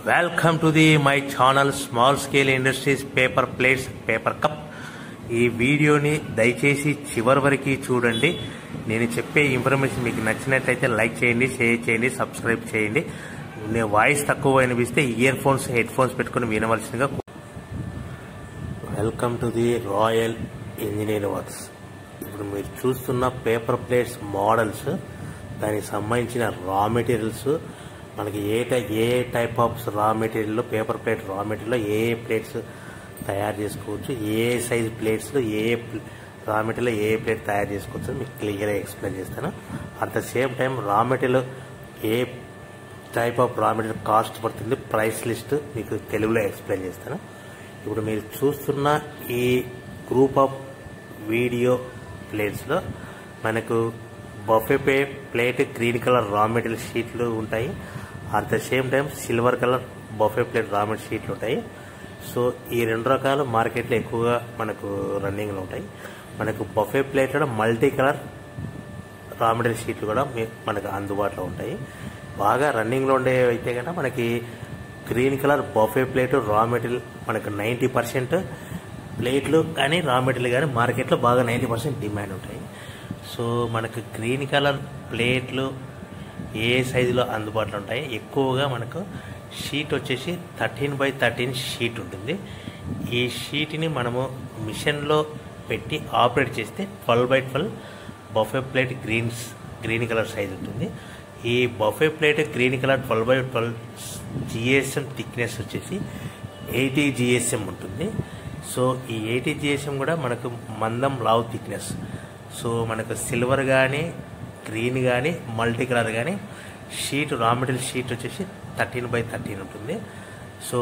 Welcome to the my channel small scale industries paper plates paper cup ఈ వీడియోని దయచేసి చివరి వరకు చూడండి నేను చెప్పే ఇన్ఫర్మేషన్ మీకు నచ్చినట్లయితే లైక్ చేయండి షేర్ చేయండి సబ్స్క్రైబ్ చేయండి నేను వాయిస్ తక్కువ అనిపిస్తే ఇయర్ ఫోన్స్ హెడ్ ఫోన్స్ పెట్టుకుని వినవలసిందిగా welcome to the Royal Engineer Works ఇప్పుడు మీరు చూస్తున్న పేపర్ ప్లేట్స్ మోడల్స్ దానికి సంబంధించిన రా మెటీరియల్స్ మనకి ఏ టై ఏ type of raw material paper plate raw మెటీరియల్లో ఏ ఏ ప్లేట్స్ తయారు చేసుకోవచ్చు ఏ సైజ్ ప్లేట్స్లో ఏ ఏ రా మెటీరియల్ ఏ ఏ ప్లేట్ తయారు చేసుకోవచ్చు మీకు క్లియర్గా ఎక్స్ప్లెయిన్ చేస్తాను at the same time raw material ఏ type of raw material cost పడుతుంది ప్రైస్ లిస్ట్ మీకు తెలుగులో ఎక్స్ప్లెయిన్ చేస్తాను ఇప్పుడు మీరు చూస్తున్న ఈ గ్రూప్ ఆఫ్ వీడియో ప్లేట్స్లో మనకు బఫే పే plate green colour raw material షీట్లు ఉంటాయి at the same time silver colour buffet plate raw material షీట్లు ఉంటాయి సో ఈ రెండు రకాలు మార్కెట్లో ఎక్కువగా మనకు రన్నింగ్లో ఉంటాయి మనకు బఫే ప్లేట్లో మల్టీ కలర్ రా మెటీరియల్ షీట్లు కూడా మీ- మనకు అందుబాటులో ఉంటాయి బాగా రన్నింగ్లో ఉండే అయితే కనుక మనకి green colour buffet plate raw material మనకు నైంటీ పర్సెంట్ ప్లేట్లు కానీ రా మెటీరియల్ కానీ మార్కెట్లో బాగా నైంటీ పర్సెంట్ డిమాండ్ ఉంటాయి సో మనకు గ్రీన్ కలర్ ప్లేట్లు ఏ సైజులో అందుబాటులో ఉంటాయి ఎక్కువగా మనకు షీట్ వచ్చేసి థర్టీన్ బై థర్టీన్ షీట్ ఉంటుంది ఈ షీట్ని మనము మిషన్లో పెట్టి ఆపరేట్ చేస్తే twelve by twelve buffet plate greens green colour size ఉంటుంది ఈ buffet plate green colour twelve by twelve GSM thickness వచ్చేసి ఎయిటీ జిఎస్ఎం ఉంటుంది సో ఈ ఎయిటీ జిఎస్ఎం కూడా మనకు మందం లావ్ థిక్నెస్ సో మనకు సిల్వర్ కానీ గ్రీన్ కానీ మల్టీ కలర్ కానీ షీట్ రా మెటీరియల్ షీట్ వచ్చేసి థర్టీన్ బై థర్టీన్ ఉంటుంది సో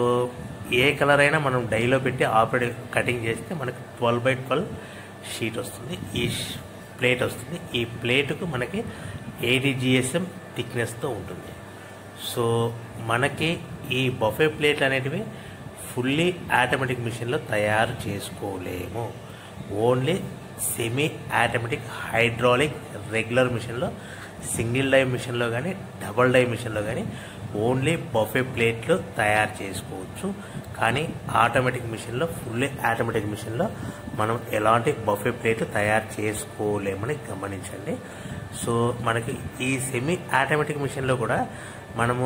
ఏ కలర్ అయినా మనం డైలో పెట్టి ఆపరేట్ కటింగ్ చేస్తే మనకు ట్వెల్వ్ బై ట్వెల్వ్ షీట్ వస్తుంది ఈ ష్- ప్లేట్ వస్తుంది ఈ ప్లేట్కు మనకి ఎయిటీ జిఎస్ఎం థిక్నెస్తో ఉంటుంది సో మనకి ఈ బఫే ప్లేట్లు అనేటివి ఫుల్లీ ఆటోమేటిక్ మిషన్లో తయారు చేసుకోలేము only semi automatic hydraulic regular మిషన్లో సింగిల్ డై మిషన్లో కానీ డబల్ డై మిషన్లో కానీ ఓన్లీ బఫే ప్లేట్లు తయారు చేసుకోవచ్చు కానీ ఆటోమేటిక్ మిషన్లో ఫుల్లీ ఆటోమేటిక్ మిషన్లో మనం ఎలాంటి బఫే ప్లేట్లు తయారు చేసుకోలేమని గమనించండి సో మనకి ఈ సెమీ ఆటోమేటిక్ మిషన్లో కూడా మనము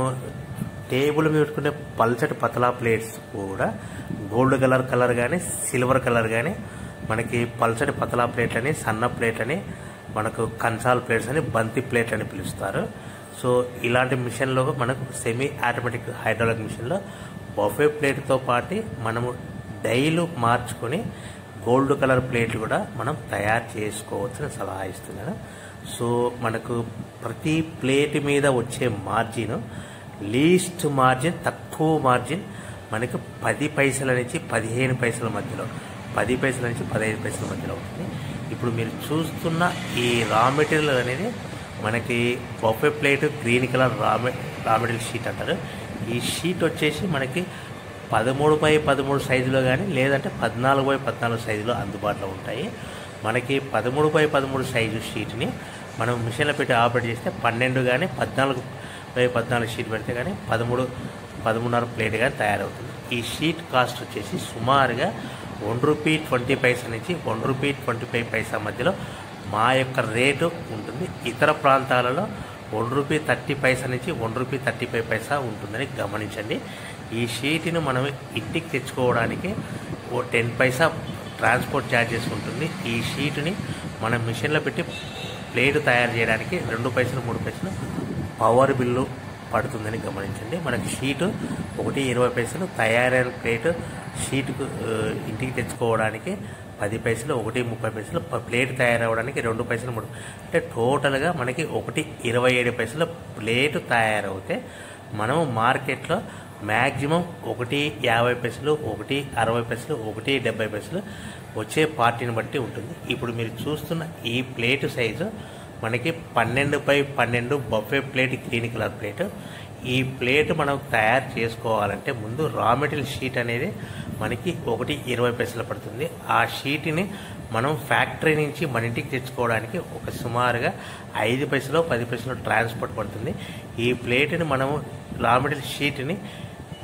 టేబుల్ మీద పెట్టుకునే పల్చటి పతలా ప్లేట్స్ కూడా గోల్డ్ కలర్ కలర్ కానీ సిల్వర్ కలర్ కానీ మనకి పల్చటి పతలా ప్లేట్లని సన్న ప్లేట్లని మనకు కంచాల్ ప్లేట్స్ అని బంతి ప్లేట్లు అని పిలుస్తారు సో ఇలాంటి మిషన్లో మనకు సెమీ ఆటోమేటిక్ హైడ్రాలిక్ మిషన్లో బఫే ప్లేట్తో పాటు మనము డైలు మార్చుకొని గోల్డ్ కలర్ ప్లేట్లు కూడా మనం తయారు చేసుకోవచ్చని సలహా ఇస్తున్నాను సో మనకు ప్రతి ప్లేట్ మీద వచ్చే మార్జిన్ లీస్ట్ మార్జిన్ తక్కువ మార్జిన్ మనకు పది పైసల నుంచి పదిహేను పైసల మధ్యలో పది పైసల నుంచి పదహైదు పైసల మధ్యలో ఉంటుంది ఇప్పుడు మీరు చూస్తున్న ఈ రా మెటీరియల్ అనేది మనకి బొఫే ప్లేట్ గ్రీన్ కలర్ రా మె రా మెటీరియల్ షీట్ అంటారు ఈ షీట్ వచ్చేసి మనకి పదమూడు బై పదమూడు సైజులో కానీ లేదంటే పద్నాలుగు బై పద్నాలుగు సైజులో అందుబాటులో ఉంటాయి మనకి పదమూడు బై పదమూడు సైజు షీట్ని మనం మిషన్లో పెట్టి ఆపరేట్ చేస్తే పన్నెండు కానీ పద్నాలుగు బై పద్నాలుగు షీట్ పెడితే కానీ పదమూడు పదమూడున్నర ప్లేట్ కానీ తయారవుతుంది ఈ షీట్ కాస్ట్ వచ్చేసి సుమారుగా వన్ రూపీ ట్వంటీ పైసా నుంచి one rupee twenty five paisa మధ్యలో మా యొక్క రేటు ఉంటుంది ఇతర ప్రాంతాలలో వన్ రూపీ థర్టీ పైసా నుంచి one rupee thirty five paisa ఉంటుందని గమనించండి ఈ షీట్ని మనం ఇంటికి తెచ్చుకోవడానికి ఓ టెన్ పైసా ట్రాన్స్పోర్ట్ ఛార్జెస్ ఉంటుంది ఈ షీట్ని మనం మిషన్లో పెట్టి ప్లేట్ తయారు చేయడానికి రెండు పైసలు మూడు పైసలు పవర్ బిల్లు పడుతుందని గమనించండి మనకి షీటు ఒకటి ఇరవై పైసలు తయారైన ప్లేట్ షీటుకు ఆ, ఇంటికి తెచ్చుకోవడానికి పది పైసలు ఒకటి ముప్పై పైసలు ప- ప్లేట్ తయారవడానికి రెండు పైసలు మూడు అంటే టోటల్గా మనకి ఒకటి ఇరవై ఏడు పైసలు ప్లేట్ తయారవుతే మనము మార్కెట్లో మ్యాక్సిమం ఒకటి యాభై పైసలు ఒకటి అరవై పైసలు ఒకటి డెబ్బై పైసలు వచ్చే పార్టీని బట్టి ఉంటుంది ఇప్పుడు మీరు చూస్తున్న ఈ ప్లేట్ సైజు మనకి పన్నెండు బై పన్నెండు buffet plate green colour plate ఈ ప్లేట్ మనం తయారు చేసుకోవాలంటే ముందు రా మెటీరియల్ షీట్ అనేది మనకి ఒకటి ఇరవై పైసలు పడుతుంది ఆ షీట్ని మనం ఫ్యాక్టరీ నుంచి మన ఇంటికి తెచ్చుకోవడానికి ఒక సుమారుగా ఐదు పైసలు పది పైసలు ట్రాన్స్పోర్ట్ పడుతుంది ఈ ప్లేట్ని మనము రా మెటీరియల్ షీట్ని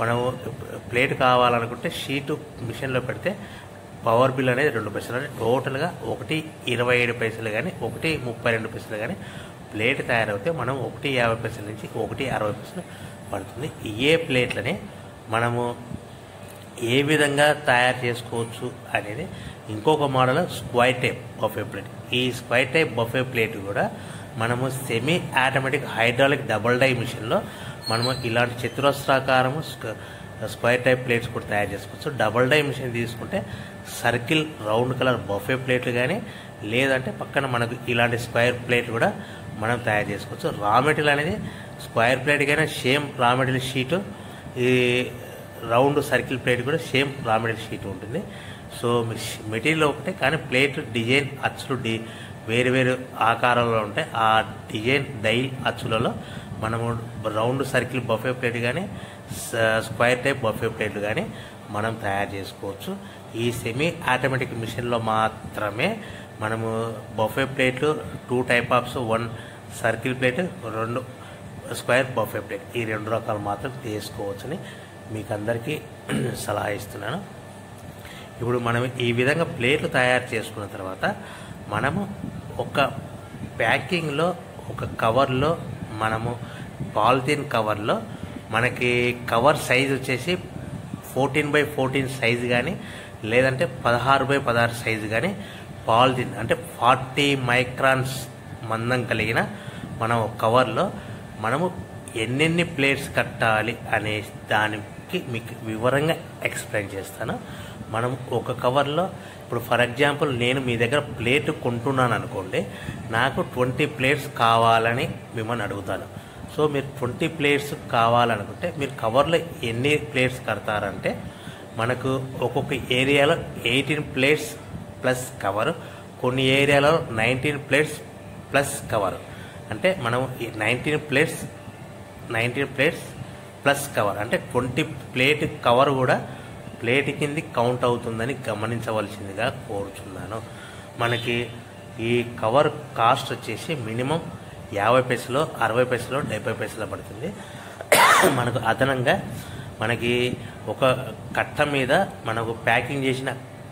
మనము ప్లేట్ కావాలనుకుంటే షీటు మిషన్లో పెడితే పవర్ బిల్ అనేది రెండు పైసలు అంటే టోటల్గా ఒకటి ఇరవై ఏడు పైసలు కానీ ఒకటి ముప్పై రెండు పైసలు కానీ ప్లేట్ తయారవుతే మనం ఒకటి యాభై పైసల నుంచి ఒకటి అరవై పైసలు పడుతుంది ఏ ప్లేట్లని మనము ఏ విధంగా తయారు చేసుకోవచ్చు అనేది ఇంకొక model square type buffet plate ఈ స్క్వైర్ టైప్ బఫే ప్లేట్ కూడా మనము semi automatic hydraulic double die మిషన్లో మనము ఇలాంటి చతురస్రాకారము స్క- స్క్వైర్ టైప్ ప్లేట్స్ కూడా తయారు చేసుకోవచ్చు డబుల్ డై మిషన్ తీసుకుంటే సర్కిల్ రౌండ్ కలర్ బఫే ప్లేట్లు కానీ లేదంటే పక్కన మనకు ఇలాంటి స్క్వైర్ ప్లేట్ కూడా మనం తయారు చేసుకోవచ్చు రా మెటీరియల్ అనేది స్క్వైర్ ప్లేట్ కానీ సేమ్ రా మెటీరియల్ షీటు ఈ రౌండ్ సర్కిల్ ప్లేట్ కూడా సేమ్ రా మెటీరియల్ షీట్ ఉంటుంది సో మెటీరియల్ ఒకటే కానీ ప్లేట్ డిజైన్ అచ్చులు డి వేరు వేరు ఆకారంలో ఉంటాయి ఆ డిజైన్ డైల్ అచ్చులలో మనము రౌండ్ సర్కిల్ బఫే ప్లేట్ కానీ స్క్వైర్ టైప్ బఫే ప్లేట్లు కానీ మనం తయారు చేసుకోవచ్చు ఈ సెమీ ఆటోమేటిక్ మిషన్లో మాత్రమే మనము బఫే ప్లేట్లు two type offs one circle plate రెండు స్క్వేర్ బఫే ప్లేట్ ఈ రెండు రకాలు మాత్రం తీసుకోవచ్చని మీకు అందరికీ సలహా ఇస్తున్నాను ఇప్పుడు మనం ఈ విధంగా ప్లేట్లు తయారు చేసుకున్న తర్వాత మనము ఒక ప్యాకింగ్లో ఒక కవర్లో మనము పాలిథిన్ కవర్లో మనకి కవర్ సైజ్ వచ్చేసి ఫోర్టీన్ బై ఫోర్టీన్ సైజు కానీ లేదంటే పదహారు బై పదహారు సైజు కానీ పాలిథిన్ అంటే ఫార్టీ మైక్రాన్స్ మందం కలిగిన మనం ఒక కవర్లో మనము ఎన్నెన్ని ప్లేట్స్ కట్టాలి అనే దానికి మీకు వివరంగా ఎక్స్ప్లెయిన్ చేస్తాను మనం ఒక కవర్లో ఇప్పుడు ఫర్ ఎగ్జాంపుల్ నేను మీ దగ్గర ప్లేట్ కొంటున్నాను అనుకోండి నాకు ట్వంటీ ప్లేట్స్ కావాలని మిమ్మల్ని అడుగుతాను సో మీరు ట్వంటీ ప్లేట్స్ కావాలనుకుంటే మీరు కవర్లో ఎన్ని ప్లేట్స్ కడతారంటే మనకు ఒక్కొక్క ఏరియాలో ఎయిటీన్ ప్లేట్స్ ప్లస్ కవర్ కొన్ని ఏరియాలో నైన్టీన్ ప్లేట్స్ ప్లస్ కవర్ అంటే మనం ఈ nineteen plates nineteen plates plus cover అంటే ట్వంటీ ప్లేట్ కవర్ కూడా ప్లేట్ కింది కౌంట్ అవుతుందని గమనించవలసిందిగా కోరుచున్నాను మనకి ఈ కవర్ కాస్ట్ వచ్చేసి మినిమం యాభై పైసలు అరవై పైసలు డెబ్బై పైసలు పడుతుంది మనకు అదనంగా మనకి ఒక కట్ట మీద మనకు ప్యాకింగ్ చేసిన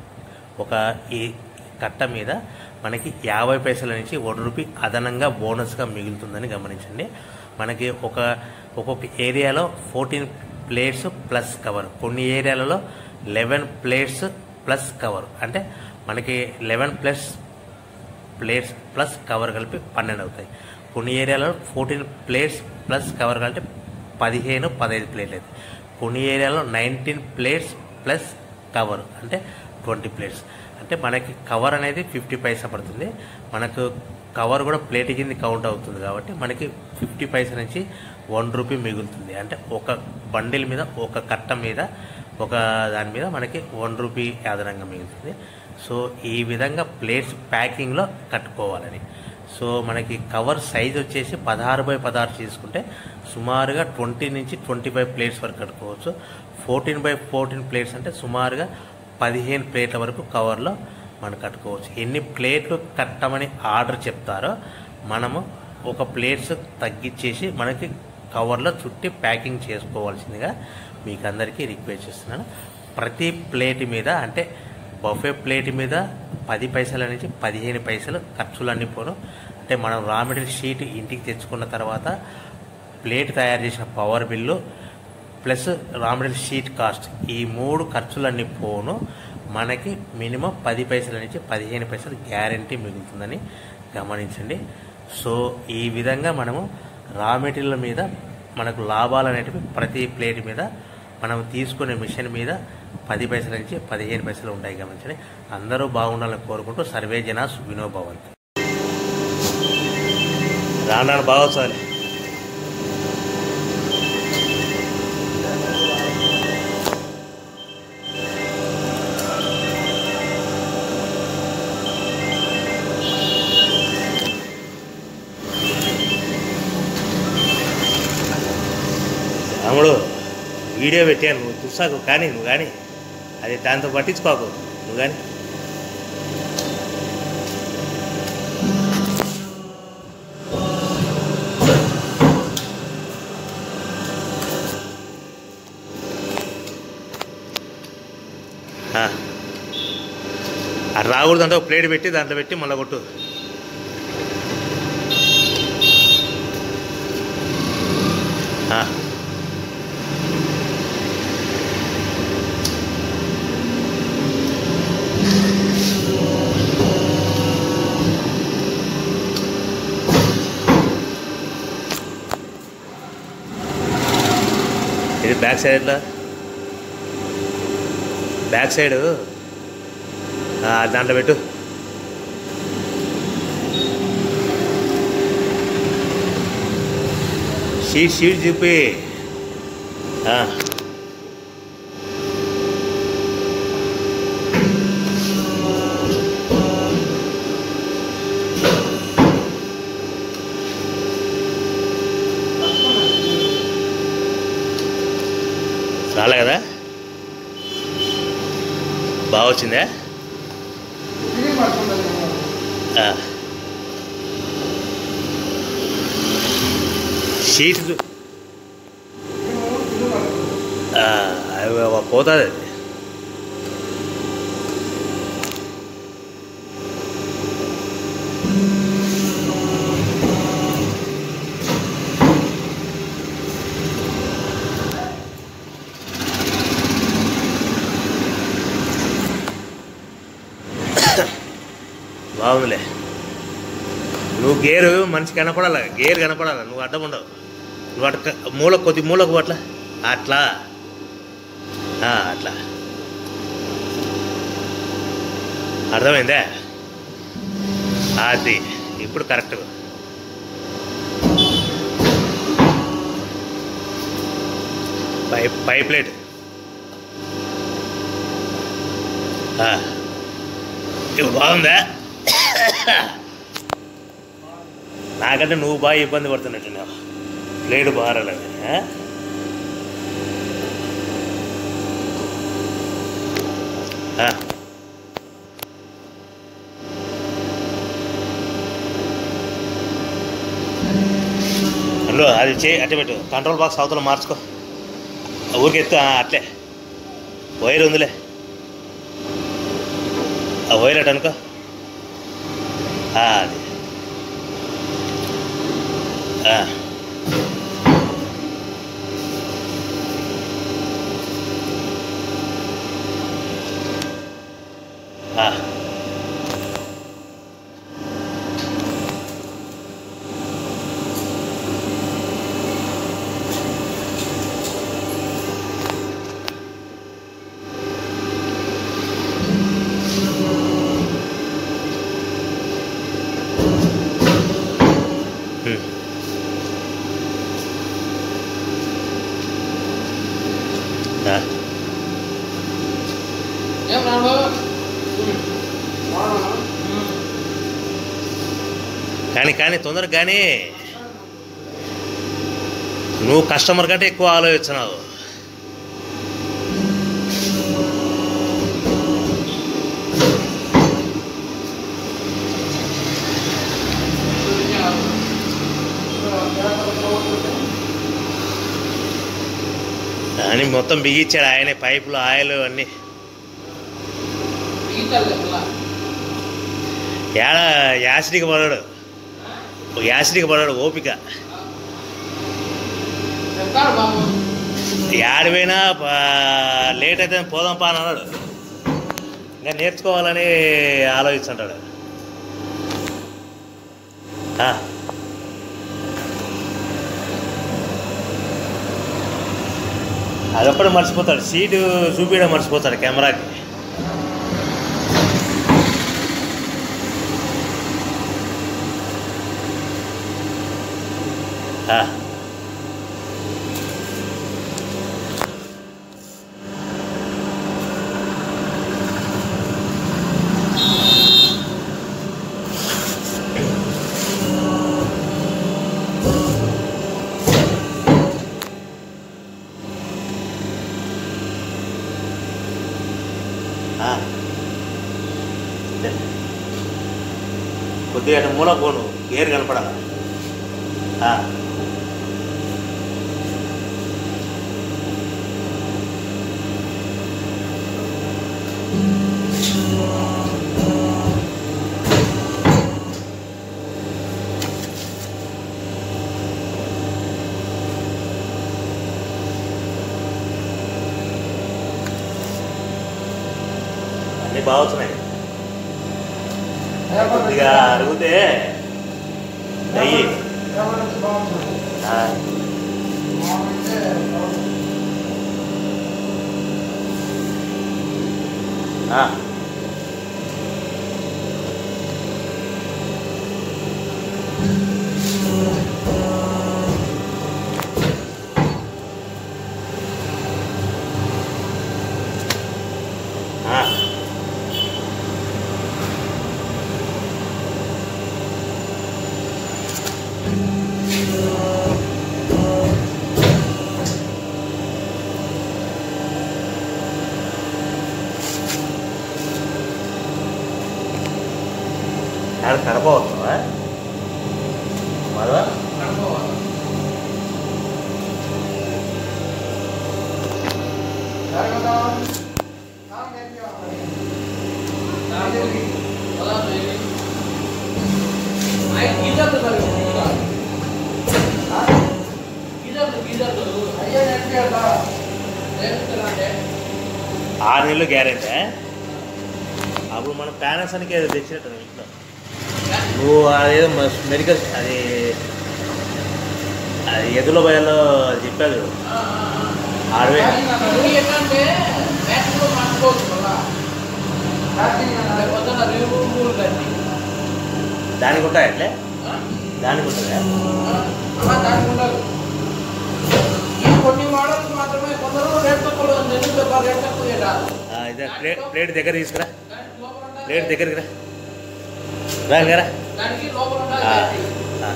ఒక ఈ కట్ట మీద మనకి యాభై పైసల నుంచి వన్ రూపీ అదనంగా బోనస్గా మిగులుతుందని గమనించండి మనకి ఒక ఒక్కొక్క ఏరియాలో ఫోర్టీన్ ప్లేట్స్ ప్లస్ కవర్ కొన్ని ఏరియాలలో లెవెన్ ప్లేట్స్ ప్లస్ కవర్ అంటే మనకి eleven plus plates plus cover కలిపి పన్నెండు అవుతాయి కొన్ని ఏరియాలో ఫోర్టీన్ ప్లేట్స్ ప్లస్ కవర్ కలిపి పదిహేను పదహైదు ప్లేట్లు అవుతాయి కొన్ని ఏరియాలో నైన్టీన్ ప్లేట్స్ ప్లస్ కవర్ అంటే ట్వంటీ ప్లేట్స్ అంటే మనకి కవర్ అనేది ఫిఫ్టీ పైసా పడుతుంది మనకు కవర్ కూడా ప్లేట్ కింద కౌంట్ అవుతుంది కాబట్టి మనకి ఫిఫ్టీ పైసా నుంచి వన్ రూపీ మిగులుతుంది అంటే ఒక బండిల్ మీద ఒక కట్ట మీద ఒక దాని మీద మనకి వన్ రూపీ అదనంగా మిగులుతుంది సో ఈ విధంగా ప్లేట్స్ ప్యాకింగ్లో కట్టుకోవాలని సో మనకి కవర్ సైజ్ వచ్చేసి పదహారు బై పదహారు తీసుకుంటే సుమారుగా ట్వంటీ నుంచి ట్వంటీ ఫైవ్ ప్లేట్స్ వరకు కట్టుకోవచ్చు ఫోర్టీన్ బై ఫోర్టీన్ ప్లేట్స్ అంటే సుమారుగా పదిహేను ప్లేట్ల వరకు కవర్లో మనం కట్టుకోవచ్చు ఎన్ని ప్లేట్లు కట్టమని ఆర్డర్ చెప్తారో మనము ఒక ప్లేట్స్ తగ్గించేసి మనకి కవర్లో చుట్టి ప్యాకింగ్ చేసుకోవాల్సిందిగా మీకు అందరికీ రిక్వెస్ట్ చేస్తున్నాను ప్రతి ప్లేట్ మీద అంటే బఫే ప్లేట్ మీద పది పైసల నుంచి పదిహేను పైసలు ఖర్చులన్నీ పోను అంటే మనం రా మెటీరియల్ షీట్ ఇంటికి తెచ్చుకున్న తర్వాత ప్లేట్ తయారు చేసిన power bill plus raw material sheet cost ఈ మూడు ఖర్చులన్నీ పోను మనకి మినిమం పది పైసల నుంచి పదిహేను పైసలు గ్యారంటీ మిగులుతుందని గమనించండి సో ఈ విధంగా మనము రా మెటీరియల్ మీద మనకు లాభాలు అనేటివి ప్రతి ప్లేట్ మీద మనం తీసుకునే మిషన్ మీద పది పైసల నుంచి పదిహేను పైసలు ఉంటాయి గమనించండి అందరూ బాగుండాలని కోరుకుంటూ సర్వే జన సుఖినో భవంతు రానాడు బాగా సార్ రాముడు వీడియో పెట్టాను నువ్వు చూసాకు కానీ నువ్వు కానీ అది దాంతో పట్టించుకోకు నువ్వు కానీ ఆ. అది రాకూడదు అంటే ఒక ప్లేట్ పెట్టి దాంట్లో పెట్టి మళ్ళీ కొట్టు ఆ. ఇది బ్యాక్ సైడ్ ఎట్లా బ్యాక్ సైడ్ ఆ, దాంట్లో పెట్టు షీట్ షీట్ చూపి ఆ. రాలే కదా బాగా వచ్చిందా ఆ. షీట్ చూ- ఆ, అవి పోతుంది అది బాగుందిలే నువ్వు గేరు మనిషి కనపడాలి గేర్ కనపడాలి నువ్వు అడ్డం ఉండవు నువ్వు అట్ట మూల కొద్ది మూలకు అట్లా అట్లా ఆ, అట్లా అర్థమైందా అది ఇప్పుడు కరెక్ట్ పై పై ప్లేట్ ఆ. ఇప్పుడు బాగుందా నాకంటే నువ్వు బాగా ఇబ్బంది పడుతున్నట్టున్నావు ప్లేట్ బారాలని ఆ? ఆ. అందులో అది చే అట్టే పెట్టు కంట్రోల్ బాక్స్ అవతల మార్చుకో ఊరికి ఎత్తు ఆ, అట్లే వైర్ ఉందిలే ఆ వైర్ అటు అనుకో ఆ, అది ఆ. ఆ. ఉమ్. ఆ. ఏం రాను కానీ కానీ తొందరగా కానీ నువ్వు కస్టమర్ కంటే ఎక్కువ ఆలోచిస్తున్నావు అని మొత్తం బిగించాడు ఆయనే పైపులు ఆయిల్ అన్నీ ఏడ యాసిడికి పడాడు యాసిడికి పడాడు ఓపిక చెప్తాడు బాబు ఏడిపోయినా పా- లేట్ అయితే పోదాం పా అని అన్నాడు ఇంకా నేర్చుకోవాలని ఆలోచిస్తుంటాడు ఆ. అదొక్కడు మర్చిపోతాడు సీటు చూపించడం మర్చిపోతాడు కెమెరాకి ఆ. ఆ. అంతే. కొద్దిగా అటు మూల పోను గేర్ కనపడాల ఆ. అన్ని బాగా వస్తున్నాయి కొద్దిగా అడిగితే నెయ్యి ఆ, ఆ. ఆ. యాడ కడప వస్తుందా మాధవ ఆరు నెలలు గ్యారెంటీ అప్పుడు మనం ప్యానసన్కి ఏదో తెచ్చినట్టు ఇంట్లో నువ్వు అదేదో మస్- మెడికల్ అది అది ఎదుల భయాల్లో అది చెప్పాడు ఆడవే ఏంటంటే బ్యాంకులో మార్చుకోవచ్చు కదా పొద్దున్న రేపు మూడు గంటలు దానికి ఉంటాయి అట్లే దానికి ఉంటుందా అలా దానికి ఉండదు ఈ కొన్ని మోడల్స్ మాత్రమే కొందరు రేట్ తక్కువ ఎందుకు రేట్ తక్కువ రాదు ఆ, ఇదే ప్లేట్ ప్లేట్ దగ్గర తీసుకురా దానికి లోపల ఉండాలి. ప్లేట్ దగ్గరికి రా రా ఇంకా రా. దానికి లోపల ఉండాలి ఆ, బ్యాటరీ. ఆ.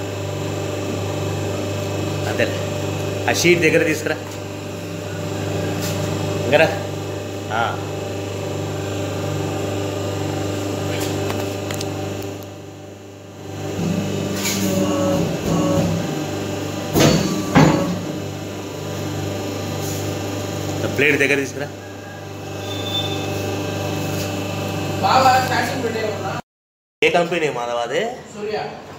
అంతేలే ఆ షీట్ దగ్గర తీసుకురా ఇంకా రా. ఆ. ఆ ప్లేట్ దగ్గర తీసుకురా బాగా స్టార్టింగ్ పెట్టే ఉన్నా ఏ కంపెనీ మాధవ అది సూర్య